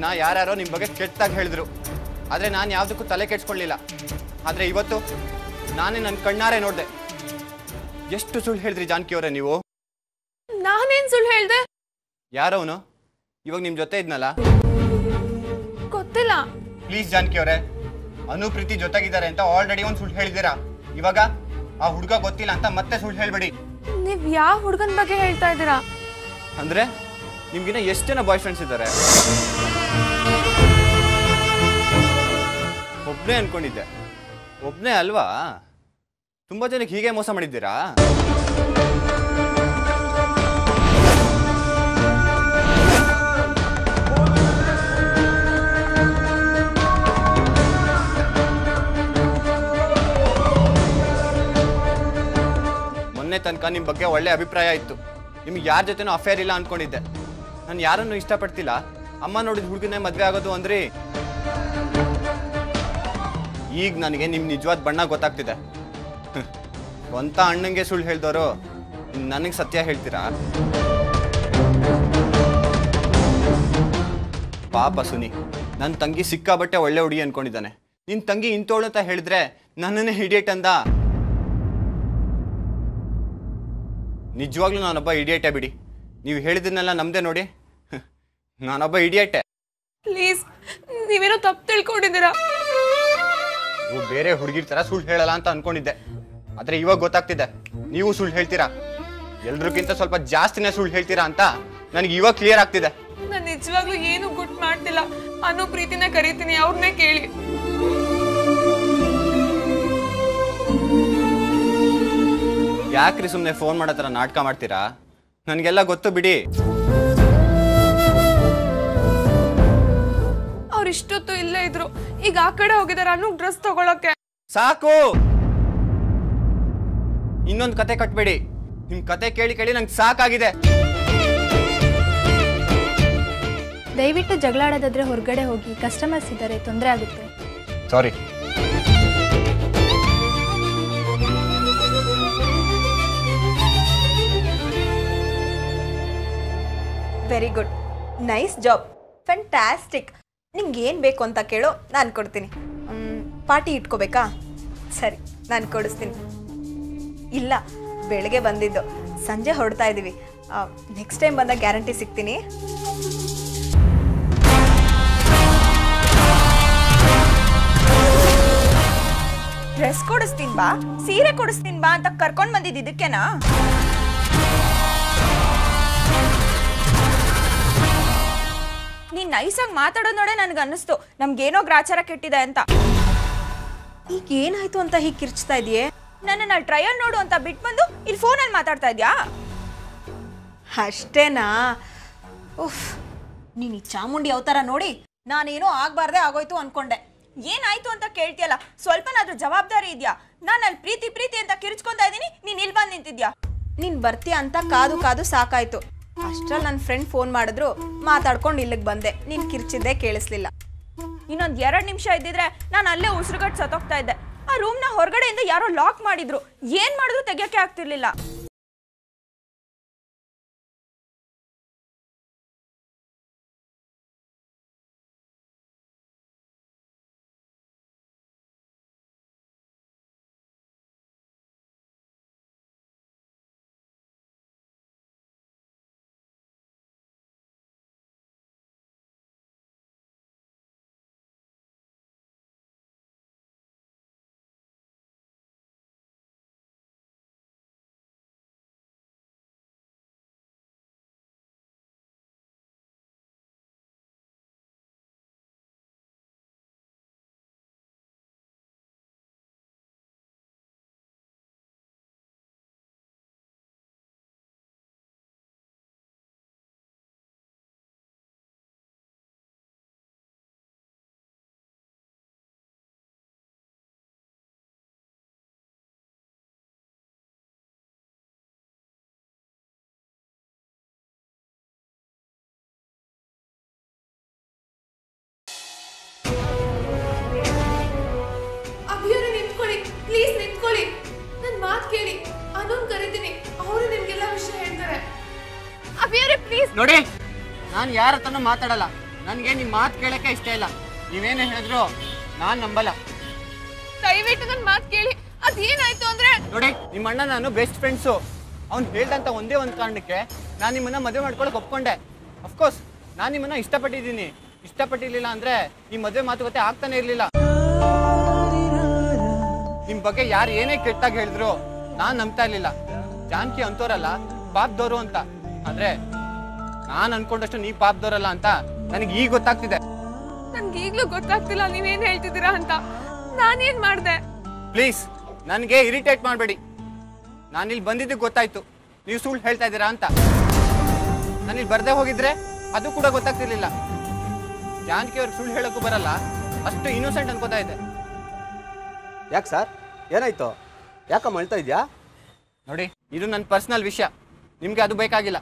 ದಿನ ಯಾರ್ಯಾರೋ ನಿಮ್ಮ ಬಗ್ಗೆ ಕೆಟ್ಟಾಗಿ ಹೇಳಿದ್ರು ಆದರೆ ನಾನು ಯಾವುದಕ್ಕೂ ತಲೆ ಕೆಡ್ಸ್ಕೊಳ್ಳಿಲ್ಲ ಆದರೆ ಇವತ್ತು ನಾನೇ ನನ್ನ ಕಣ್ಣಾರೆ ನೋಡಿದೆ ಎಷ್ಟು ಸುಳ್ಳು ಹೇಳಿದ್ರಿ ಜಾನಕಿ ಅವರೇ ನೀವು ನಾನೇನ್ ಸುಳ್ಳು ಹೇಳ್ದೆ ಯಾರವನು ಇವಾಗ ನಿಮ್ಮ ಜೊತೆ ಇದ್ನಲ್ಲ ಗೊತ್ತಿಲ್ಲ ಪ್ಲೀಸ್ ಜಾನಕಿ ಅವರೇ ಅನು ಪ್ರೀತಿ ಜೊತೆಗಿದ್ದಾರೆ ಅಂತ ಆಲ್ರೆಡಿ ಒಂದು ಸುಳ್ಳು ಹೇಳಿದ್ದೀರಾ ಇವಾಗ ಆ ಹುಡುಗ ಗೊತ್ತಿಲ್ಲ ಅಂತ ಮತ್ತೆ ಸುಳ್ಳು ಹೇಳ್ಬೇಡಿ ನೀವ್ ಯಾವ ಹುಡುಗನ್ ಬಗ್ಗೆ ಹೇಳ್ತಾ ಇದ್ದೀರಾ ಅಂದ್ರೆ ನಿಮ್ಗಿನ್ನ ಎಷ್ಟು ಜನ ಬಾಯ್ ಫ್ರೆಂಡ್ಸ್ ಇದ್ದಾರೆ ಒಬ್ನೇ ಅನ್ಕೊಂಡಿದ್ದೆ ಒಬ್ನೇ ಅಲ್ವಾ ತುಂಬಾ ಜನಕ್ಕೆ ಹೀಗೆ ಮೋಸ ಮಾಡಿದ್ದೀರಾ ಮೊನ್ನೆ ತನಕ ನಿಮ್ಮ ಬಗ್ಗೆ ಒಳ್ಳೆ ಅಭಿಪ್ರಾಯ ಇತ್ತು ನಿಮ್ಗೆ ಯಾರ ಜೊತೆನೂ ಅಫೇರ್ ಇಲ್ಲ ಅನ್ಕೊಂಡಿದ್ದೆ ನಾನು ಯಾರನ್ನು ಇಷ್ಟಪಡ್ತಿಲ್ಲ ಅಮ್ಮ ನೋಡಿದ ಹುಡುಗನೇ ಮದುವೆ ಆಗೋದು ಅಂದ್ರಿ ಈಗ ನನಗೆ ನಿಮ್ಮ ನಿಜವಾದ ಬಣ್ಣ ಗೊತ್ತಾಗ್ತಿದೆ ಹ್ಮ್. ಸ್ವಂತ ಅಣ್ಣಂಗೆ ಸುಳ್ಳು ಹೇಳ್ದವರು ನನಗೆ ಸತ್ಯ ಹೇಳ್ತೀರಾ ಪಾಪ ಸುನಿ ನನ್ನ ತಂಗಿ ಸಿಕ್ಕಾಬಟ್ಟೆ ಒಳ್ಳೆ ಹುಡುಗಿ ಅನ್ಕೊಂಡಿದ್ದಾನೆ ನಿನ್ನ ತಂಗಿ ಇಂತೋಳು ಅಂತ ಹೇಳಿದ್ರೆ ನನ್ನನ್ನೇ ಹಿಡಿಯೇಟ್ ಅಂದ ನಿಜವಾಗ್ಲೂ ನಾನೊಬ್ಬ ಇಡಿಯೇಟೇ ಬಿಡಿ ನೀವು ಹೇಳಿದ್ದನ್ನೆಲ್ಲ ನಮ್ದೇ ನೋಡಿ ನಾನೊಬ್ಬ ಇಡಿಯೇಟೆ ಪ್ಲೀಸ್ ನೀವೇನೋ ತಪ್ಪು ತಿಳ್ಕೊಂಡಿದ್ದೀರಾ ನೀವು ಬೇರೆ ಹುಡುಗಿರ್ ತರ ಸುಳ್ಳು ಹೇಳಲ್ಲ ಅಂತ ಅನ್ಕೊಂಡಿದ್ದೆ ಆದ್ರೆ ಇವಾಗ ಗೊತ್ತಾಗ್ತಿದೆ ನೀವು ಸುಳ್ಳು ಹೇಳ್ತೀರಾ ಎಲ್ರಿಗಿಂತ ಸ್ವಲ್ಪ ಜಾಸ್ತಿನೇ ಸುಳ್ಳು ಹೇಳ್ತೀರಾ ಅಂತ ನನಗೆ ಇವಾಗ ಕ್ಲಿಯರ್ ಆಗ್ತಿದೆ ನಾನು ನಿಜವಾಗ್ಲೂ ಏನು ಗುಟ್ ಮಾಡ್ತಿಲ್ಲ ಅನ್ನೋ ಪ್ರೀತಿನ ಕರಿತೀನಿ ಅವ್ರನ್ನೇ ಕೇಳಿ ಯಾಕ್ರಿ ಸುಮ್ಮನೆ ಫೋನ್ ಮಾಡೋ ಥರ ನಾಟಕ ಮಾಡ್ತೀರಾ ನನಗೆಲ್ಲ ಗೊತ್ತು ಬಿಡಿ ಅವ್ರು ಇಷ್ಟೊತ್ತು ಇಲ್ಲೇ ಇದ್ರು ಈಗ ಆ ಕಡೆ ಹೋಗಿದಾರೆ ಅನ್ನೋ ಡ್ರೆಸ್ ತಗೊಳಕ್ಕೆ ಸಾಕು ಇನ್ನೊಂದು ಕತೆ ಕಟ್ಬೇಡಿ ನಿಮ್ ಕತೆ ಕೇಳಿ ಕೇಳಿ ನಂಗೆ ಸಾಕಾಗಿದೆ ದಯವಿಟ್ಟು ಜಗಳ ಆಡೋದಾದ್ರೆ ಹೊರಗಡೆ ಹೋಗಿ ಕಸ್ಟಮರ್ಸ್ ಇದ್ದಾರೆ ತೊಂದರೆ ಆಗುತ್ತೆ sorry very good nice job fantastic ನಿಂಗೆ ಏನು ಬೇಕು ಅಂತ ಕೇಳು ನಾನು ಕೊಡ್ತೀನಿ ಪಾರ್ಟಿ ಇಟ್ಕೋಬೇಕಾ ಸರಿ ನಾನು ಕೊಡಿಸ್ತೀನಿ ಇಲ್ಲ ಬೆಳಗ್ಗೆ ಬಂದಿದ್ದು ಸಂಜೆ ಹೊರಡ್ತಾ ಇದ್ದೀವಿ ನೆಕ್ಸ್ಟ್ ಟೈಮ್ ಬಂದಾಗ ಗ್ಯಾರಂಟಿ ಸಿಗ್ತೀನಿ ಡ್ರೆಸ್ ಕೊಡಿಸ್ತೀನಿ ಬಾ ಸೀರೆ ಕೊಡಿಸ್ತೀನಿ ಬಾ ಅಂತ ಕರ್ಕೊಂಡು ಬಂದಿದ್ದು ಇದಕ್ಕೇನಾ ನೀನ್ ನೈಸಾಗಿ ಮಾತಾಡೋದ್ ನೋಡೆ ನನ್ಗೆ ಅನ್ನಿಸ್ತು ನಮ್ಗೇನೋ ಗ್ರಾಚಾರ ಕೆಟ್ಟಿದೆ ಅಂತ ಈಗ ಏನಾಯ್ತು ಅಂತ ಹೀಗೆ ಕಿರ್ಚ್ತಾ ಇದೆಯೇ ನನ್ನ ಟ್ರಯಲ್ ನೋಡು ಅಂತ ಬಿಟ್ಟು ಬಂದು ಇಲ್ಲಿ ಫೋನಲ್ಲಿ ಮಾತಾಡ್ತಾ ಇದ್ಯಾ ಅಷ್ಟೇನಾ ಉಫ್ ನೀನ್ ಈ ಚಾಮುಂಡಿ ಅವತಾರ ನೋಡಿ ನಾನೇನೋ ಆಗ್ಬಾರ್ದೆ ಆಗೋಯ್ತು ಅನ್ಕೊಂಡೆ ಏನಾಯ್ತು ಅಂತ ಕೇಳ್ತಿಯಲ್ಲ ಸ್ವಲ್ಪನಾದ್ರೂ ಜವಾಬ್ದಾರಿ ಇದೆಯಾ ನಾನು ಅಲ್ಲಿ ಪ್ರೀತಿ ಪ್ರೀತಿ ಅಂತ ಕಿರ್ಚ್ಕೊಂತಾ ಇದ್ದೀನಿ ನೀನ್ ಇಲ್ಲಿ ಬಂದು ನಿಂತಿದ್ಯಾ ನೀನ್ ಬರ್ತೀಯ ಅಂತ ಕಾದು ಕಾದು ಸಾಕಾಯ್ತು ಅಷ್ಟ್ರಲ್ಲಿ ನನ್ನ ಫ್ರೆಂಡ್ ಫೋನ್ ಮಾಡಿದ್ರು ಮಾತಾಡ್ಕೊಂಡು ಇಲ್ಲಿಗೆ ಬಂದೆ ನೀನ್ ಕಿರ್ಚಿದ್ದೆ ಕೇಳಿಸ್ಲಿಲ್ಲ ಇನ್ನೊಂದ್ ಎರಡ್ ನಿಮಿಷ ಇದ್ದಿದ್ರೆ ನಾನು ಅಲ್ಲೇ ಉಸಿರುಗಟ್ಟು ಸತ್ತೋಗ್ತಾ ಇದ್ದೆ ಆ ರೂಮ್ನ ಹೊರಗಡೆಯಿಂದ ಯಾರೋ ಲಾಕ್ ಮಾಡಿದ್ರು ಏನ್ ಮಾಡಿದ್ರು ತೆಗಿಯಕ್ಕೆ ಆಗ್ತಿರ್ಲಿಲ್ಲ ಅಭಿಯವರೇ ನಿಂತ್ಕೊಳ್ಳಿ ಪ್ಲೀಸ್ ನಿಂತ್ಕೊಳ್ಳಿ ನನ್ನ ಮಾತು ಕೇಳಿ ಅನೂನ್ ಕರಿತೀನಿ ಅವರು ನಿಮ್ಗೆಲ್ಲ ವಿಷಯ ಹೇಳ್ತಾರೆ ಅಭಿಯವರೇ ಪ್ಲೀಸ್ ನೋಡಿ ನಾನು ಯಾರ ಹತ್ರನೂ ಮಾತಾಡಲ್ಲ ನನಗೆ ನಿಮ್ಮ ಮಾತು ಕೇಳಕ್ಕೆ ಇಷ್ಟ ಇಲ್ಲ ನೀವೇನೇ ಹೇಳಿದ್ರು ನಾನು ನಂಬಲ್ಲ ದಯವಿಟ್ಟು ನನ್ನ ಮಾತು ಕೇಳಿ ಅದೇನಾಯ್ತು ಅಂದ್ರೆ ನೋಡಿ ನಿಮ್ಮ ಅಣ್ಣ ನಾನು ಬೆಸ್ಟ್ ಫ್ರೆಂಡ್ಸು ಅವ್ನು ಹೇಳ್ದಂತ ಒಂದೇ ಒಂದು ಕಾರಣಕ್ಕೆ ನಾನು ನಿಮ್ಮನ್ನ ಮದುವೆ ಮಾಡ್ಕೊಳಕ್ ಒಪ್ಕೊಂಡೆ ಅಫ್ಕೋರ್ಸ್ ನಾನು ನಿಮ್ಮನ್ನ ಇಷ್ಟಪಟ್ಟಿದ್ದೀನಿ ಇಷ್ಟಪಟ್ಟಿರ್ಲಿಲ್ಲ ಅಂದ್ರೆ ಈ ಮದುವೆ ಮಾತುಕತೆ ಆಗ್ತಾನೆ ಇರ್ಲಿಲ್ಲ ನಿಮ್ ಬಗ್ಗೆ ಯಾರು ಏನೇ ಕೆಟ್ಟಾಗಿ ಹೇಳಿದ್ರು ನಾನ್ ನಂಬ್ತಾ ಇರ್ಲಿಲ್ಲ ಜಾನಕಿ ಅಂತೋರಲ್ಲ ಪಾಪ್ದವ್ರು ಅಂತ ಆದ್ರೆ ನಾನ್ ಅನ್ಕೊಂಡಷ್ಟು ನೀ ಪಾಪ್ದವ್ರಲ್ಲ ಅಂತ ನನಗೆ ಈಗ ಗೊತ್ತಾಗ್ತಿದೆ ನನ್ಗೆ ಈಗ್ಲೂ ಗೊತ್ತಾಗ್ತಿಲ್ಲ ನೀವೇನ್ ಹೇಳ್ತಿದ್ದೀರಾ ಅಂತ ನಾನೇನ್ ಮಾಡ್ದೆ ಪ್ಲೀಸ್ ನನಗೆ ಇರಿಟೇಟ್ ಮಾಡಬೇಡಿ ನಾನು ಇಲ್ಲಿ ಬಂದಿದ್ದಕ್ಕೆ ಗೊತ್ತಾಯ್ತು ನೀವು ಸುಳ್ಳು ಹೇಳ್ತಾ ಇದ್ದೀರಾ ಅಂತ ನಾನು ಇಲ್ಲಿ ಬರ್ದೇ ಹೋಗಿದ್ರೆ ಅದು ಕೂಡ ಗೊತ್ತಾಗ್ತಿರ್ಲಿಲ್ಲ ಜಾನಕಿ ಅವ್ರಿಗೆ ಸುಳ್ಳು ಹೇಳೋಕ್ಕೂ ಬರಲ್ಲ ಅಷ್ಟು ಇನ್ನೋಸೆಂಟ್ ಅನ್ಕೋತಾ ಇದೆ ಯಾಕೆ ಸರ್ ಏನಾಯ್ತು ಯಾಕಮ್ಮ ಅಳ್ತಾ ಇದೆಯಾ ನೋಡಿ ಇದು ನನ್ನ ಪರ್ಸನಲ್ ವಿಷಯ ನಿಮ್ಗೆ ಅದು ಬೇಕಾಗಿಲ್ಲ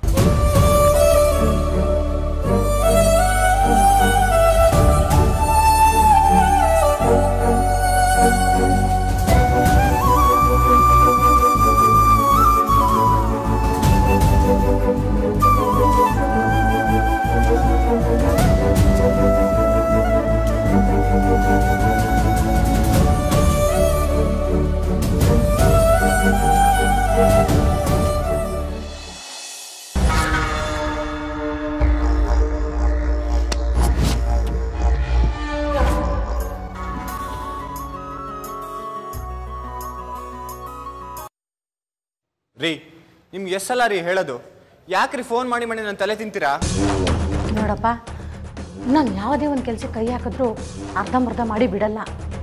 ರೀ ನಿಮ್ಗೆ ಎಷ್ಟಲ್ಲ ರೀ ಹೇಳೋದು ಯಾಕ್ರಿ ಫೋನ್ ಮಾಡಿ ಮಾಡಿ ನನ್ನ ತಲೆ ತಿಂತೀರಾ ನೋಡಪ್ಪ ನಾನು ಯಾವುದೇ ಒಂದು ಕೆಲಸ ಕೈ ಹಾಕಿದ್ರು ಅರ್ಧಂಬರ್ಧ ಮಾಡಿ ಬಿಡಲ್ಲ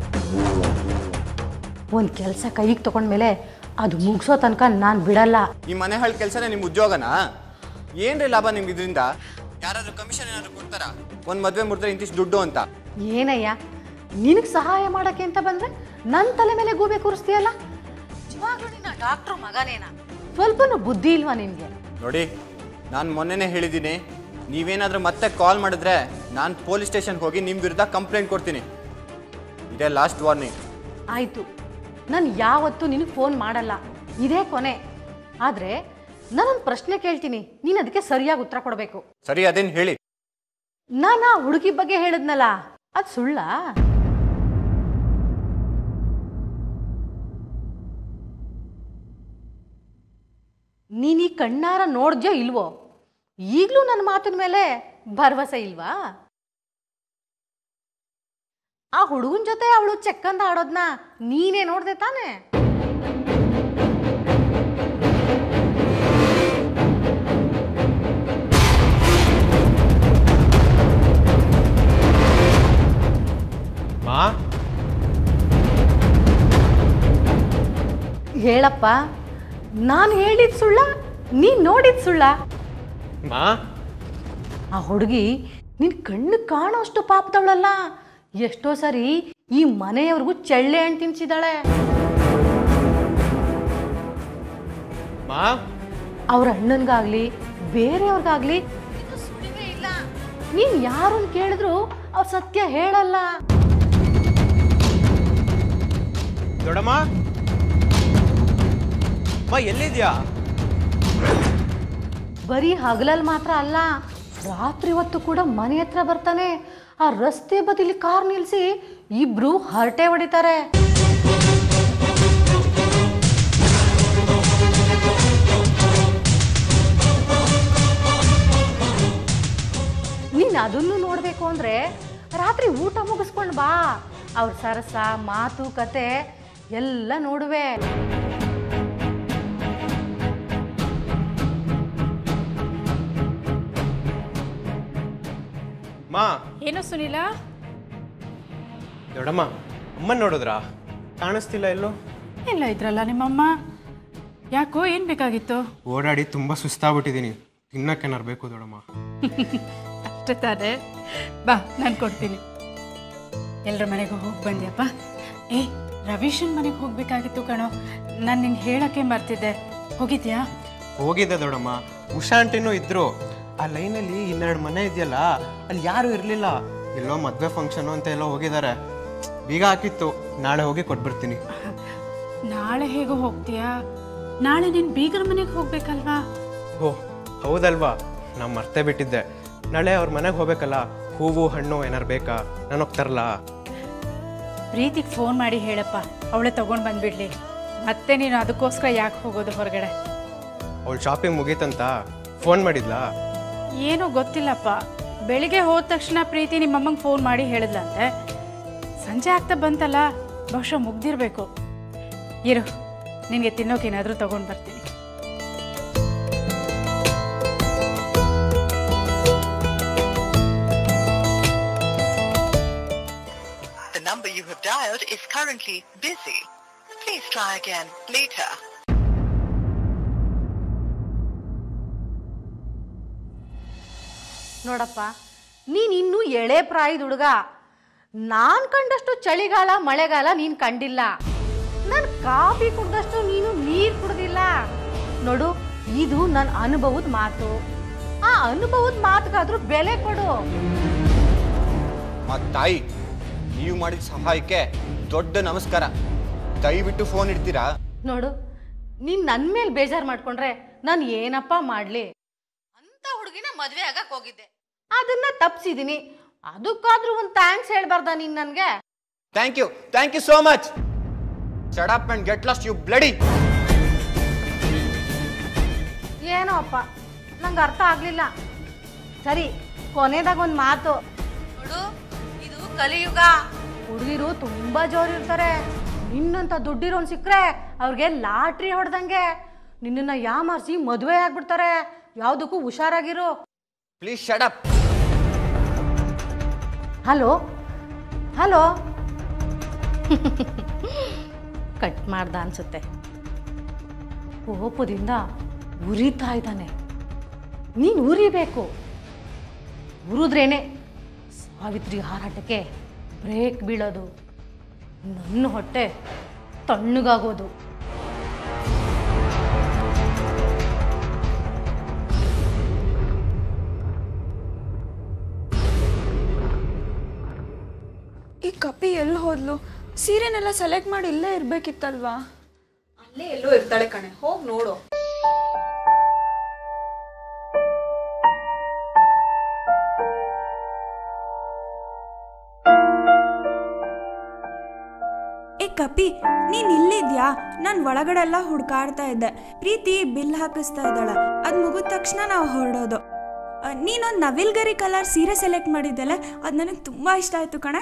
ಒಂದು ಕೆಲಸ ಕೈಗೆ ತಗೊಂಡ್ಮೇಲೆ ಅದು ಮುಗಿಸೋ ತನಕ ನಾನು ಬಿಡಲ್ಲ ಈ ಮನೆ ಹಾಳು ಕೆಲಸನೇ ನಿಮ್ಮ ಉದ್ಯೋಗನಾ ಏನ್ರಿ ಲಾಭ ನಿಮ್ಗೆ ಇದರಿಂದ ಯಾರಾದ್ರೂ ಕಮಿಷನ್ ಏನಾದ್ರು ಕೊಡ್ತಾರಾ ಒಂದು ಮದುವೆ ಮುರಿದ್ರೆ ಇಂತಿಷ್ಟು ದುಡ್ಡು ಅಂತ ಏನಯ್ಯ ನಿನಗೆ ಸಹಾಯ ಮಾಡೋಕ್ಕೆ ಅಂತ ಬಂದರೆ ನನ್ನ ತಲೆ ಮೇಲೆ ಗೂಬೆ ಕೂರಿಸ್ತೀಯಲ್ಲ ನಿಜವಾಗ್ಲೂ ನಿನ್ನ ಡಾಕ್ಟ್ರು ಮಗನೇನಾ ಸ್ವಲ್ಪನೂ ಬುದ್ಧಿ ಇಲ್ವಾ ನಿನಗೆ ನೋಡಿ ನಾನು ಮೊನ್ನೆನೇ ಹೇಳಿದ್ದೀನಿ ನೀವೇನಾದ್ರೂ ಮತ್ತೆ ಕಾಲ್ ಮಾಡಿದ್ರೆ ನಾನು ಪೊಲೀಸ್ ಸ್ಟೇಷನ್ಗೆ ಹೋಗಿ ನಿಮ್ಮ ವಿರುದ್ಧ ಕಂಪ್ಲೇಂಟ್ ಕೊಡ್ತೀನಿ ಇದೇ ಲಾಸ್ಟ್ ವಾರ್ನಿಂಗ್ ಆಯಿತು ನಾನು ಯಾವತ್ತೂ ನಿನಗೆ ಫೋನ್ ಮಾಡಲ್ಲ ಇದೇ ಕೊನೆ ಆದರೆ ನಾನೊಂದು ಪ್ರಶ್ನೆ ಕೇಳ್ತೀನಿ ನೀನು ಅದಕ್ಕೆ ಸರಿಯಾಗಿ ಉತ್ತರ ಕೊಡಬೇಕು ಸರಿ ಅದೇನು ಹೇಳಿ ನಾನು ಆ ಹುಡುಗಿ ಬಗ್ಗೆ ಹೇಳಿದ್ನಲ್ಲ ಅದು ಸುಳ್ಳ ನೀನು ಈ ಕಣ್ಣಾರ ನೋಡ್ದ್ಯೋ ಇಲ್ವೋ ಈಗಲೂ ನನ್ನ ಮಾತಿನ ಮೇಲೆ ಭರವಸೆ ಇಲ್ವಾ ಆ ಹುಡುಗನ ಜೊತೆ ಅವಳು ಚೆಕ್ಕಂದ ಆಡೋದ್ನ ನೀನೇ ನೋಡ್ದೆ ತಾನೇ ಮಾ ಹೇಳಪ್ಪ ನಾನು ಹೇಳಿದ ಸುಳ್ಳ ನೀನು ನೋಡಿದ ಸುಳ್ಳ ಮಾ ಆ ಹುಡುಗಿ ನಿನ್ ಕಣ್ಣು ಕಾಣೋಷ್ಟು ಪಾಪದವಳಲ್ಲ ಎಷ್ಟೋ ಸರಿ ಈ ಮನೆಯವ್ರಿಗೂ ಚಳ್ಳೆ ಹಣ್ಣು ತಿನ್ಸಿದಾಳೆ ಮಾ ಅವ್ರ ಅಣ್ಣನ್ಗಾಗ್ಲಿ ಬೇರೆಯವ್ರಿಗಾಗ್ಲಿ ಇದು ಸುಳಿವೇ ಇಲ್ಲ ನೀನ್ ಯಾರನ್ನ ಕೇಳಿದ್ರು ಅವ್ರು ಸತ್ಯ ಹೇಳಲ್ಲ ದೊಡ್ಡಮ್ಮ ಮಾ ಎಲ್ಲಿದ್ಯಾ ಬರೀ ಹಗಲಲ್ಲಿ ಮಾತ್ರ ಅಲ್ಲ ರಾತ್ರಿ ಹೊತ್ತು ಕೂಡ ಮನೆ ಹತ್ರ ಬರ್ತಾನೆ ಆ ರಸ್ತೆ ಬದಿಲಿ ಕಾರ್ ನಿಲ್ಸಿ ಇಬ್ರು ಹರಟೆ ಹೊಡಿತಾರೆ ನೀನ್ ಅದನ್ನು ನೋಡ್ಬೇಕು ಅಂದ್ರೆ ರಾತ್ರಿ ಊಟ ಮುಗಿಸ್ಕೊಂಡ್ ಬಾ ಅವ್ರ ಸರಸ ಮಾತು ಕತೆ ಎಲ್ಲ ನೋಡುವೆ ಮಾ ಏನು ಸುನಿಲ ದೊಡ್ಡಮ್ಮ ಅಮ್ಮನ್ ನೋಡಿದ್ರಾ ಕಾಣಿಸ್ತಿಲ್ಲ ಎಲ್ಲೋ ಎಲ್ಲ ಇದ್ರಲ್ಲ ನಿಮ್ಮಮ್ಮ ಯಾಕೋ ಏನು ಬೇಕಾಗಿತ್ತು ಓಡಾಡಿ ತುಂಬ ಸುಸ್ತಾಗ್ಬಿಟ್ಟಿದ್ದೀನಿ ತಿನ್ನಕ್ಕೇನಾರು ಬೇಕು ದೊಡ್ಡಮ್ಮ ಅಷ್ಟೇ ತಾನೇ ಬಾ ನಾನು ಕೊಡ್ತೀನಿ ಎಲ್ಲರ ಮನೆಗೂ ಹೋಗಿ ಬಂದ್ಯಪ್ಪ ಏ ರವೀಶನ್ ಮನೆಗೆ ಹೋಗ್ಬೇಕಾಗಿತ್ತು ಕಣೋ ನಾನು ನಿಂಗೆ ಹೇಳಕ್ಕೆ ಮರ್ತಿದ್ದೆ ಹೋಗಿದ್ಯಾ ಹೋಗಿದ್ದೆ ದೊಡ್ಡಮ್ಮ ಉಷಾ ಆಂಟಿನೂ ಇದ್ರು ಆ ಲೈನಲ್ಲಿ ಇನ್ನೆರಡು ಮನೆ ಇದೆಯಲ್ಲ ಅಲ್ಲಿ ಯಾರು ಇರಲಿಲ್ಲ ಎಲ್ಲೋ ಮದುವೆ ಫಂಕ್ಷನು ಅಂತ ಎಲ್ಲೋ ಹೋಗಿದ್ದಾರೆ ಬೀಗ ಹಾಕಿತ್ತು ನಾಳೆ ಹೋಗಿ ಕೊಟ್ಬಿಡ್ತೀನಿ ನಾಳೆ ಹೇಗೋ ಹೋಗ್ತೀಯಾ ನಾಳೆ ನಿನ್ನ ಬೀಗರ ಮನೆಗೆ ಹೋಗ್ಬೇಕಲ್ವಾ ಓ ಹೌದಲ್ವಾ ನಾ ಮರ್ತೇ ಬಿಟ್ಟಿದ್ದೆ ನಾಳೆ ಅವ್ರ ಮನೆಗೆ ಹೋಗ್ಬೇಕಲ್ಲ ಹೂವು ಹಣ್ಣು ಏನಾರು ಬೇಕಾ ನಾನು ಹೋಗ್ತಾರಲ್ಲ ಪ್ರೀತಿಗೆ ಫೋನ್ ಮಾಡಿ ಹೇಳಪ್ಪ ಅವಳೇ ತಗೊಂಡು ಬಂದ್ಬಿಡ್ಲಿ ಮತ್ತೆ ನೀನು ಅದಕ್ಕೋಸ್ಕರ ಯಾಕೆ ಹೋಗೋದು ಹೊರಗಡೆ ಅವಳು ಶಾಪಿಂಗ್ ಮುಗೀತಂತ ಫೋನ್ ಮಾಡಿದ್ಲಾ ಏನೋ ಗೊತ್ತಿಲ್ಲಪ್ಪ ಬೆಳಿಗ್ಗೆ ಹೋದ ತಕ್ಷಣ ಪ್ರೀತಿ ನಿಮ್ಮಮ್ಮಂಗೆ ಫೋನ್ ಮಾಡಿ ಹೇಳಿದ್ಲಂತೆ ಸಂಜೆ ಆಗ್ತಾ ಬಂತಲ್ಲ ಬಹುಶಃ ಮುಗ್ದಿರ್ಬೇಕು ಇರು ನಿನಗೆ ತಿನ್ನೋಕೇನಾದರೂ ತಗೊಂಡು ಬರ್ತೀನಿ The number you have dialed is currently busy. Please try again later. ನೋಡಪ್ಪ ನೀನು ಇನ್ನೂ ಎಳೆ ಪ್ರಾಯದ ಹುಡುಗ ನಾನು ಕಂಡಷ್ಟು ಚಳಿಗಾಲ ಮಳೆಗಾಲ ನೀನು ಕಂಡಿಲ್ಲ ನಾನು ಕಾಫಿ ಕುಡ್ದಷ್ಟು ನೀನು ನೀರು ಕುಡ್ದಿಲ್ಲ ನೋಡು ಇದು ನನ್ನ ಅನುಭವದ ಮಾತು ಆ ಅನುಭವದ ಮಾತುಗಾದ್ರೂ ಬೆಲೆ ಕೊಡು ಆ ತಾಯಿ ನೀವು ಮಾಡಿದ ಸಹಾಯಕ್ಕೆ ದೊಡ್ಡ ನಮಸ್ಕಾರ ದಯವಿಟ್ಟು ಫೋನ್ ಇಡ್ತೀರಾ ನೋಡು ನೀನ್ ನನ್ನ ಮೇಲೆ ಬೇಜಾರು ಮಾಡ್ಕೊಂಡ್ರೆ ನಾನು ಏನಪ್ಪ ಮಾಡ್ಲಿ ಅಂತ ಹುಡುಗಿನ ಮದ್ವೆ ಆಗಕ್ ಹೋಗಿದ್ದೆ ಅದನ್ನ ತಪ್ಸಿದೀನಿ ಅದಕ್ಕಾದ್ರೂ ಒಂದು ಥ್ಯಾಂಕ್ಸ್ ಹೇಳ್ಬಾರ್ದ ನೀನ್ ನನ್ಗೆ thank you thank you so much shut up and get lost you bloody ಏನೋ ಅಪ್ಪ ನಂಗೆ ಅರ್ಥ ಆಗ್ಲಿಲ್ಲ ಸರಿ ಕೊನೆದಾಗ ಒಂದು ಮಾತು ನೋಡು ಇದು ಕಲಿಯುಗ ಹುಡುಗಿರು ತುಂಬಾ ಜೋರಿರ್ತಾರೆ ನಿನ್ನಂತ ದುಡ್ಡಿರೋನ್ ಸಿಕ್ಕರೆ ಅವ್ರಿಗೆ ಲಾಟ್ರಿ ಹೊಡೆದಂಗೆ ನಿನ್ನನ್ನ ಯಾಮಾರಿಸಿ ಮದುವೆ ಆಗ್ಬಿಡ್ತಾರೆ ಯಾವುದಕ್ಕೂ ಹುಷಾರಾಗಿರು please shut up hello hello cut ಮಾಡ್ದ ಅನ್ಸುತ್ತೆ ಕೋಪದಿಂದ ಉರಿತಾ ಇದ್ದಾನೆ ನೀನು ಉರಿಬೇಕು ಉರಿದ್ರೇನೆ ಸಾವಿತ್ರಿ ಹಾರಾಟಕ್ಕೆ ಬ್ರೇಕ್ ಬೀಳೋದು ನನ್ನ ಹೊಟ್ಟೆ ತಣ್ಣಗಾಗೋದು ಈ ಕಪಿ ಎಲ್ಲಿ ಹೋದ್ಲು ಸೀರೆನೆಲ್ಲ ಸೆಲೆಕ್ಟ್ ಮಾಡಿ ಇಲ್ಲೇ ಇರ್ಬೇಕಿತ್ತಲ್ವಾ ಅಲ್ಲೇ ಎಲ್ಲೋ ಇರ್ತಾಳೆ ಕಣೆ ಹೋಗ್ ನೋಡು ಏ ಕಪಿ ನೀನ್ ಇಲ್ಲಿದ್ಯಾ ನಾನು ಒಳಗಡೆ ಎಲ್ಲ ಹುಡ್ಕಾಡ್ತಾ ಇದ್ದೆ ಪ್ರೀತಿ ಬಿಲ್ ಹಾಕಿಸ್ತಾ ಇದ್ದಾಳೆ ಅದ್ ಮುಗಿದ ತಕ್ಷಣ ನಾವು ಹೊರಡೋದು ಅ, ನೀನೊಂದ್ ನವಿಲ್ಗರಿ ಕಲರ್ ಸೀರೆ ಸೆಲೆಕ್ಟ್ ಮಾಡಿದ್ದೆಲ್ಲ ಅದ್ ನನಗೆ ತುಂಬಾ ಇಷ್ಟ ಆಯ್ತು ಕಣೆ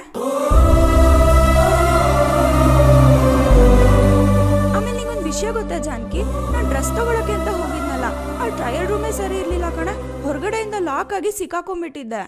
ಆಮೇಲೆ ನಿಂಗೊಂದು ವಿಷಯ ಗೊತ್ತಾ ಜಾನಕಿ ನಾನು ಡ್ರೆಸ್ ತಗೊಳಕ್ಕೆ ಅಂತ ಹೋಗಿದ್ನಲ್ಲ ಆ ಟ್ರಯಲ್ ರೂಮೇ ಸರಿ ಇರ್ಲಿಲ್ಲ ಕಣೆ ಹೊರಗಡೆಯಿಂದ ಲಾಕ್ ಆಗಿ ಸಿಕ್ಕಾಕೊಂಡ್ಬಿಟ್ಟಿದ್ದೆ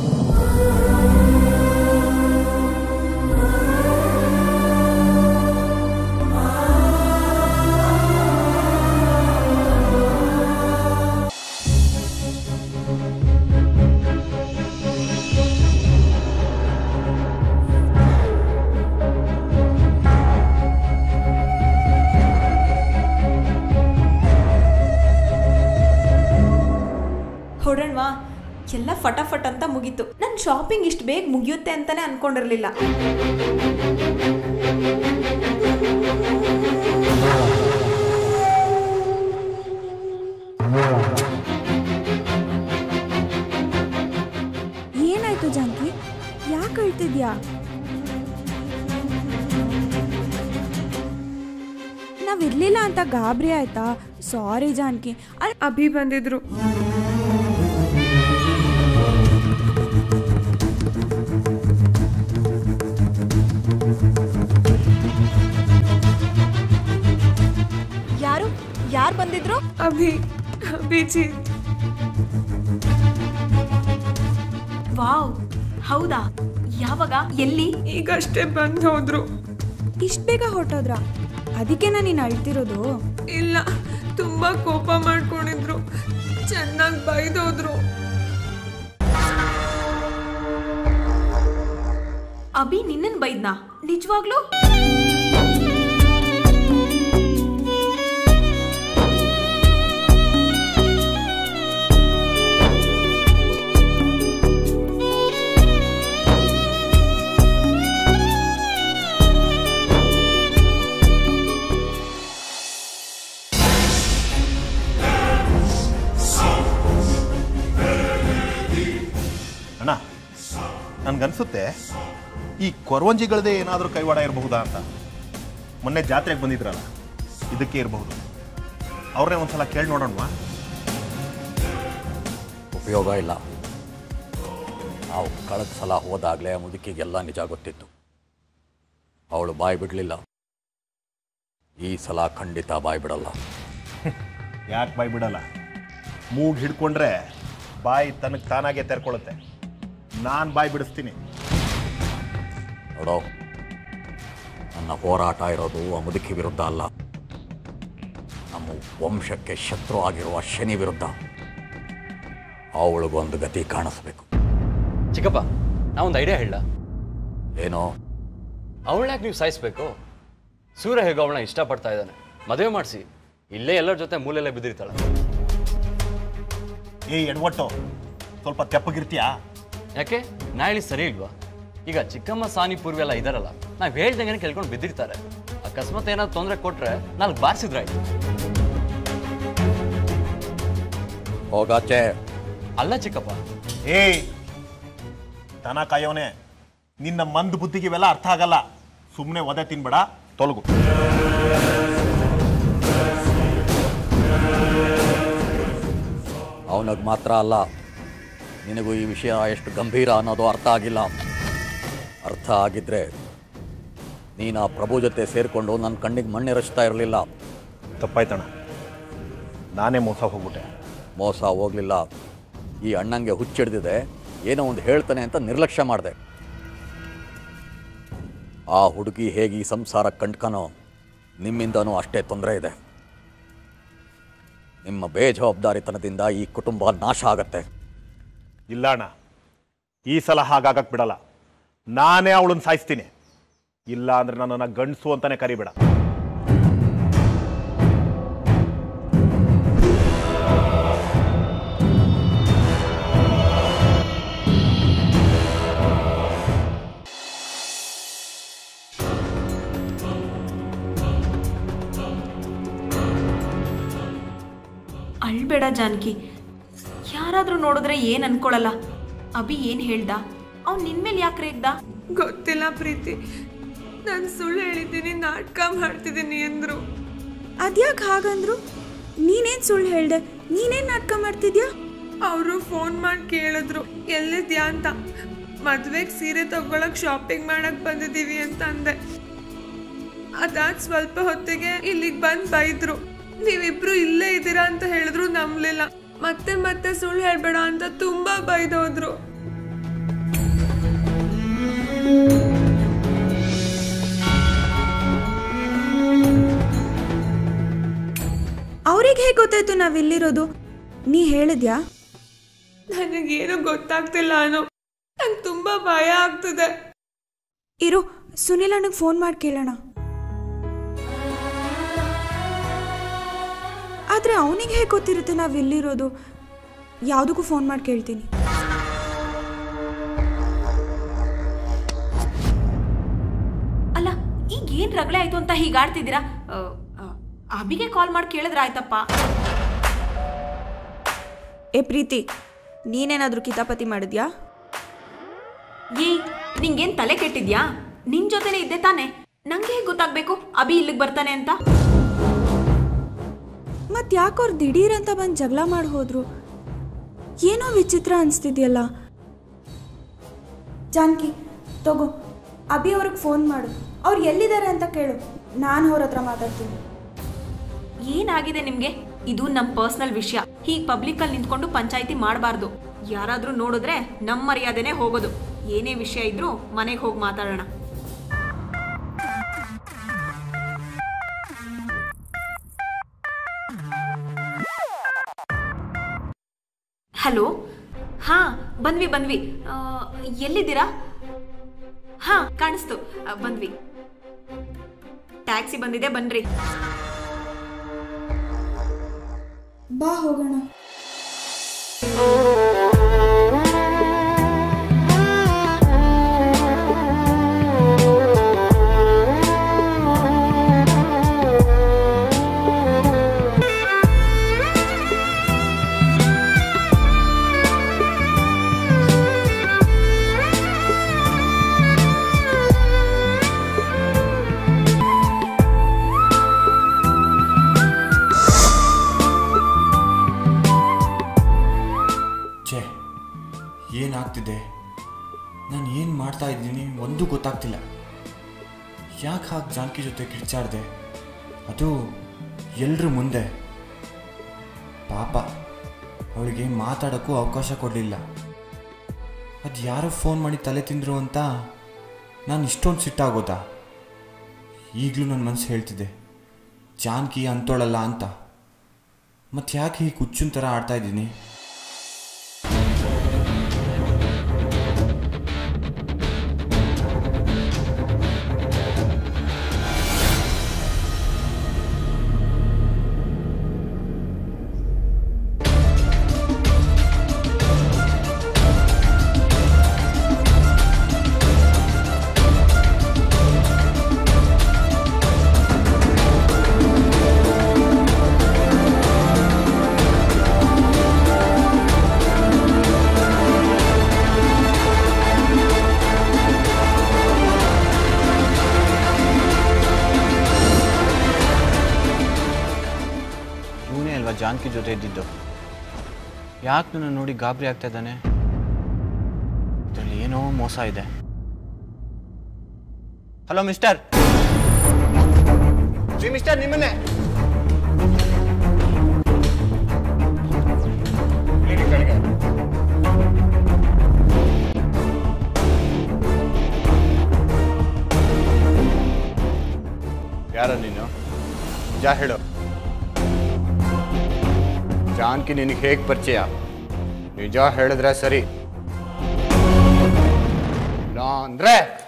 ಹೊರಡ್ವಾ ಎಲ್ಲ ಫಟಾಫಟ್ ಅಂತ ಮುಗೀತು ನನ್ನ ಶಾಪಿಂಗ್ ಇಷ್ಟು ಬೇಗ ಮುಗಿಯುತ್ತೆ ಅಂತಾನೆ ಅನ್ಕೊಂಡಿರ್ಲಿಲ್ಲ ಏನಾಯ್ತು ಜಾನಕಿ ಯಾಕೆ ಅಳ್ತಿದ್ಯಾ ನಾವಿರ್ಲಿಲ್ಲ ಅಂತ ಗಾಬರಿ ಆಯ್ತಾ ಸಾರಿ ಜಾನಕಿ ಅಲ್ಲಿ ಅಭಿ ಬಂದಿದ್ರು ಯಾರು ಯಾರು ಬಂದಿದ್ರು ಅಭಿ ಅಭಿಜಿತ್ ವಾವ್ ಹೌದಾ ಯಾವಾಗ ಎಲ್ಲಿ ಈಗಷ್ಟೇ ಬಂದು ಹೋದ್ರು ಇಷ್ಟು ಬೇಗ ಹೊರಟೋದ್ರ ಅದಕ್ಕೆ ನಾನು ನೀನು ಅಳ್ತಿರೋದು ಇಲ್ಲ ತುಂಬಾ ಕೋಪ ಮಾಡ್ಕೊಂಡಿದ್ರು ಚೆನ್ನಾಗಿ ಬೈದೋದ್ರು ಅಭಿ ನಿನ್ನನ್ ಬೈದ್ನಾ ನಿಜವಾಗ್ಲೂ ಅಣ್ಣ ನನ್ಗನ್ಸುತ್ತೆ ಈ ಕೊರವಂಜಿಗಳದೇ ಏನಾದರೂ ಕೈವಾಡ ಇರಬಹುದಾ ಅಂತ ಮೊನ್ನೆ ಜಾತ್ರೆಗೆ ಬಂದಿದ್ರಲ್ಲ ಇದಕ್ಕೆ ಇರಬಹುದು ಅವ್ರನ್ನೇ ಒಂದ್ಸಲ ಕೇಳಿ ನೋಡೋಣವಾ ಉಪಯೋಗ ಇಲ್ಲ ನಾವು ಕಳೆದ ಸಲ ಹೋದಾಗಲೇ ಮುದುಕಿಗೆಲ್ಲ ನಿಜ ಗೊತ್ತಿತ್ತು ಅವಳು ಬಾಯಿ ಬಿಡಲಿಲ್ಲ ಈ ಸಲ ಖಂಡಿತ ಬಾಯಿ ಬಿಡಲ್ಲ ಯಾಕೆ ಬಾಯಿ ಬಿಡಲ್ಲ ಮೂಗ್ ಹಿಡ್ಕೊಂಡ್ರೆ ಬಾಯಿ ತನಗೆ ತಾನಾಗೆ ತೆರ್ಕೊಳ್ಳುತ್ತೆ ನಾನು ಬಾಯಿ ಬಿಡಿಸ್ತೀನಿ ನೋಡೋ ನನ್ನ ಹೋರಾಟ ಇರೋದು ಆ ಮುದುಕಿ ವಿರುದ್ಧ ಅಲ್ಲ ನಮ್ಮ ವಂಶಕ್ಕೆ ಶತ್ರು ಆಗಿರುವ ಶನಿ ವಿರುದ್ಧ ಅವಳಿಗೊಂದು ಗತಿ ಕಾಣಿಸ್ಬೇಕು ಚಿಕ್ಕಪ್ಪ ನಾವೊಂದು ಐಡಿಯಾ ಹೇಳ ಏನೋ ಅವಳನ್ಯಾಕೆ ನೀವು ಸಾಯಿಸ್ಬೇಕು ಸೂರ್ಯ ಹೇಗೋ ಅವಳನ್ನ ಇಷ್ಟಪಡ್ತಾ ಇದ್ದಾನೆ ಮದುವೆ ಮಾಡಿಸಿ ಇಲ್ಲೇ ಎಲ್ಲರ ಜೊತೆ ಮೂಲೆಯಲ್ಲೇ ಬಿದ್ದಿರ್ತಾಳೆ ಏ ಎಡವಟ್ಟು ಸ್ವಲ್ಪ ತೆಪ್ಪಗಿರ್ತೀಯಾ ಯಾಕೆ ನಾ ಹೇಳಿ ಸರಿ ಇಲ್ವಾ ಈಗ ಚಿಕ್ಕಮ್ಮ ಸಾನಿ ಪೂರ್ವಿ ಎಲ್ಲ ಇದಾರಲ್ಲ ನಾವು ಹೇಳ್ದಂಗೆ ಕೇಳ್ಕೊಂಡು ಬಿದ್ದಿರ್ತಾರೆ ಅಕಸ್ಮಾತ್ ಏನಾದ್ರು ತೊಂದರೆ ಕೊಟ್ರೆ ನಾಲ್ಕು ಬಾರಿಸಿದ್ರಾಯ್ತು ಹೋಗಾಚೆ ಅಲ್ಲ ಚಿಕ್ಕಪ್ಪ ಏಯ್ ದನ ಕಾಯೋನೆ ನಿನ್ನ ಮಂದ್ ಬುದ್ಧಿಗೆ ಇವೆಲ್ಲ ಅರ್ಥ ಆಗಲ್ಲ ಸುಮ್ಮನೆ ಒದೆ ತಿನ್ಬೇಡ ತೊಲಗು ಅವನಿಗೆ ಮಾತ್ರ ಅಲ್ಲ ನಿನಗೂ ಈ ವಿಷಯ ಎಷ್ಟು ಗಂಭೀರ ಅನ್ನೋದು ಅರ್ಥ ಆಗಿಲ್ಲ ಅರ್ಥ ಆಗಿದ್ರೆ ನೀನು ಆ ಪ್ರಭು ಜೊತೆ ಸೇರಿಕೊಂಡು ನನ್ನ ಕಣ್ಣಿಗೆ ಮಣ್ಣಿರಚ್ತಾ ಇರಲಿಲ್ಲ ತಪ್ಪಾಯ್ತಣ್ಣ ನಾನೇ ಮೋಸ ಹೋಗ್ಬಿಟ್ಟೆ ಮೋಸ ಹೋಗಲಿಲ್ಲ ಈ ಅಣ್ಣಂಗೆ ಹುಚ್ಚಿಡ್ದಿದೆ ಏನೋ ಒಂದು ಹೇಳ್ತಾನೆ ಅಂತ ನಿರ್ಲಕ್ಷ್ಯ ಮಾಡಿದೆ ಆ ಹುಡುಗಿ ಹೇಗೆ ಈ ಸಂಸಾರ ಕಂಡ್ಕನೋ ನಿಮ್ಮಿಂದನೂ ಅಷ್ಟೇ ತೊಂದರೆ ಇದೆ ನಿಮ್ಮ ಬೇಜವಾಬ್ದಾರಿತನದಿಂದ ಈ ಕುಟುಂಬ ನಾಶ ಆಗತ್ತೆ ಇಲ್ಲ ಅಣ್ಣ ಈ ಸಲ ಹಾಗಾಗಕ್ ಬಿಡಲ್ಲ ನಾನೇ ಅವಳನ್ನ ಸಾಯಿಸ್ತೀನಿ ಇಲ್ಲ ಅಂದ್ರೆ ನನ್ನನ್ನು ಗಂಡಸು ಅಂತಾನೆ ಕರಿಬೇಡ ಅಳ್ಬೇಡ ಜಾನಕಿ ಯಾರಾದ್ರೂ ನೋಡಿದ್ರೆ ಏನ್ ಅನ್ಕೊಳಲ್ಲ ಅಭಿ ಏನ್ ಹೇಳ್ದ ಅವ್ನ್ ನಿನ್ಮೇಲೆ ಯಾಕೆ ರೇಗ್ದ ಗೊತ್ತಿಲ್ಲ ಪ್ರೀತಿ ನಾನು ಸುಳ್ಳು ಹೇಳಿದ್ದೀನಿ ನಾಟಕ ಮಾಡ್ತಿದ್ದೀನಿ ಅಂದ್ರು ಅದ್ಯಾಕೆ ಹಾಗಂದ್ರು ನೀನೇನ್ ಸುಳ್ಳು ಹೇಳ್ದೆ ನೀನೇನ್ ನಾಟಕ ಮಾಡ್ತಿದ್ಯಾ ಅವರು ಫೋನ್ ಮಾಡಿ ಕೇಳಿದ್ರು ಎಲ್ಲಿದ್ಯಾ ಅಂತ ಮದ್ವೆಗೆ ಸೀರೆ ತಗೊಳಕ್ ಶಾಪಿಂಗ್ ಮಾಡಕ್ ಬಂದಿದ್ದೀವಿ ಅಂತ ಅಂದೆ ಅದಾದ್ ಸ್ವಲ್ಪ ಹೊತ್ತಿಗೆ ಇಲ್ಲಿಗೆ ಬಂದ್ ಬೈದ್ರು ನೀವಿಬ್ರು ಇಲ್ಲೇ ಇದ್ದೀರಾ ಅಂತ ಹೇಳಿದ್ರು ನಂಬ್ಲಿಲ್ಲ ಮತ್ತೆ ಮತ್ತೆ ಸುಳ್ಳು ಹೇಳ್ಬೇಡ ಅಂತ ತುಂಬಾ ಬೈದೋದ್ರು ಅವ್ರಿಗೆ ಹೇಗೆ ಗೊತ್ತಾಯ್ತು ನಾವಿಲ್ಲಿರೋದು ನೀ ಹೇಳಿದ್ಯಾ ನನಗೇನು ಗೊತ್ತಾಗ್ತಿಲ್ಲ ಅನು ನಂಗೆ ತುಂಬಾ ಭಯ ಆಗ್ತದೆ ಇರು ಸುನಿಲ್ ಅಣ್ಣಗೆ ಫೋನ್ ಮಾಡಿ ಕೇಳೋಣ ಆದ್ರೆ ಅವನಿಗೆ ಹೇಗೆ ಗೊತ್ತಿರುತ್ತೆ ನಾವು ಇಲ್ಲಿರೋದು ಯಾವುದಕ್ಕೂ ಫೋನ್ ಮಾಡಿ ಕೇಳ್ತೀನಿ ಅಲ್ಲ ಈಗ ಏನ್ ರಗಳೆ ಆಯ್ತು ಅಂತ ಹೀಗಾಡ್ತಿದ್ದೀರಾ ಅಭಿಗೆ ಕಾಲ್ ಮಾಡಿ ಕೇಳಿದ್ರೆ ಆಯ್ತಪ್ಪ ಏ ಪ್ರೀತಿ ನೀನೇನಾದ್ರೂ ಕಿತಾಪತಿ ಮಾಡಿದ್ಯಾ ಏ ನಿಂಗೇನ್ ತಲೆ ಕೆಟ್ಟಿದ್ಯಾ ನಿನ್ ಜೊತೆನೆ ಇದ್ದೆ ತಾನೆ ನಂಗೆ ಹೇಗೆ ಗೊತ್ತಾಗ್ಬೇಕು ಅಭಿ ಇಲ್ಲಿಗೆ ಬರ್ತಾನೆ ಅಂತ ಮತ್ ಯಾಕವ್ರು ದಿಢೀರ್ ಅಂತ ಬಂದು ಜಗಳ ಮಾಡಿ ಹೋದ್ರು ಏನೋ ವಿಚಿತ್ರ ಅನ್ಸ್ತಿದ್ಯಲ್ಲ ಜಾನ್ಕಿ ತಗೋ ಅಭಿ ಅವ್ರಿಗೆ ಫೋನ್ ಮಾಡು ಅವ್ರು ಎಲ್ಲಿದ್ದಾರೆ ಅಂತ ಕೇಳು ನಾನು ಅವ್ರ ಹತ್ರ ಮಾತಾಡ್ತೀನಿ ಏನಾಗಿದೆ ನಿಮ್ಗೆ ಇದು ನಮ್ಮ ಪರ್ಸನಲ್ ವಿಷಯ ಹೀಗೆ ಪಬ್ಲಿಕ್ ಅಲ್ಲಿ ನಿಂತ್ಕೊಂಡು ಪಂಚಾಯಿತಿ ಮಾಡಬಾರ್ದು ಯಾರಾದ್ರೂ ನೋಡಿದ್ರೆ ನಮ್ಮ ಮರ್ಯಾದೆನೆ ಹೋಗೋದು ಏನೇ ವಿಷಯ ಇದ್ರೂ ಮನೆಗೆ ಹೋಗಿ ಮಾತಾಡೋಣ ಹಲೋ ಹಾ ಬಂದ್ವಿ ಬಂದ್ವಿ ಆ, ಎಲ್ಲಿದ್ದೀರಾ ಹಾ ಕಾಣಿಸ್ತು ಆ, ಬಂದ್ವಿ ಟ್ಯಾಕ್ಸಿ ಬಂದಿದೆ ಬನ್ರಿ ಬಾ ಹೋಗೋಣ ಆಗ್ತಿದೆ ನಾನು ಏನು ಮಾಡ್ತಾ ಇದ್ದೀನಿ ಒಂದೂ ಗೊತ್ತಾಗ್ತಿಲ್ಲ ಯಾಕೆ ಹಾಗೆ ಜಾನಕಿ ಜೊತೆ ಕಿರ್ಚಾಡ್ದೆ ಅದು ಎಲ್ಲರ ಮುಂದೆ ಪಾಪ ಅವಳಿಗೆ ಮಾತಾಡೋಕ್ಕೂ ಅವಕಾಶ ಕೊಡಲಿಲ್ಲ ಅದು ಯಾರೋ ಫೋನ್ ಮಾಡಿ ತಲೆ ತಿಂದರು ಅಂತ ನಾನು ಇಷ್ಟೊಂದು ಸಿಟ್ಟಾಗೋದಾ ಈಗಲೂ ನನ್ನ ಮನಸ್ಸು ಹೇಳ್ತಿದೆ ಜಾನಕಿ ಅಂತೋಳಲ್ಲ ಅಂತ ಮತ್ತೆ ಯಾಕೆ ಹೀಗೆ ಹುಚ್ಚಿನ ಥರ ಆಡ್ತಾ ಇದ್ದೀನಿ ಇವನೇ ಅಲ್ವಾ ಜಾನಕಿ ಜೊತೆ ಇದ್ದಿದ್ದು ಯಾಕೆ ನನ್ನ ನೋಡಿ ಗಾಬರಿ ಆಗ್ತಾ ಇದ್ದಾನೆ ಇದರಲ್ಲಿ ಏನೋ ಮೋಸ ಇದೆ ಹಲೋ ಮಿಸ್ಟರ್ ಜಿ ಮಿಸ್ಟರ್ ನಿಮ್ಮನ್ನೇ ಇಳಿರಿ ಕೆಳಗೆ. ಯಾರ ನೀನು ಜಾ ಹೇಳು ಜಾನ್ಕಿ ನಿನಗೆ ಹೇಗೆ ಪರಿಚಯ ನಿಜ ಹೇಳಿದ್ರೆ ಸರಿ ಇಲ್ಲ ಅಂದ್ರೆ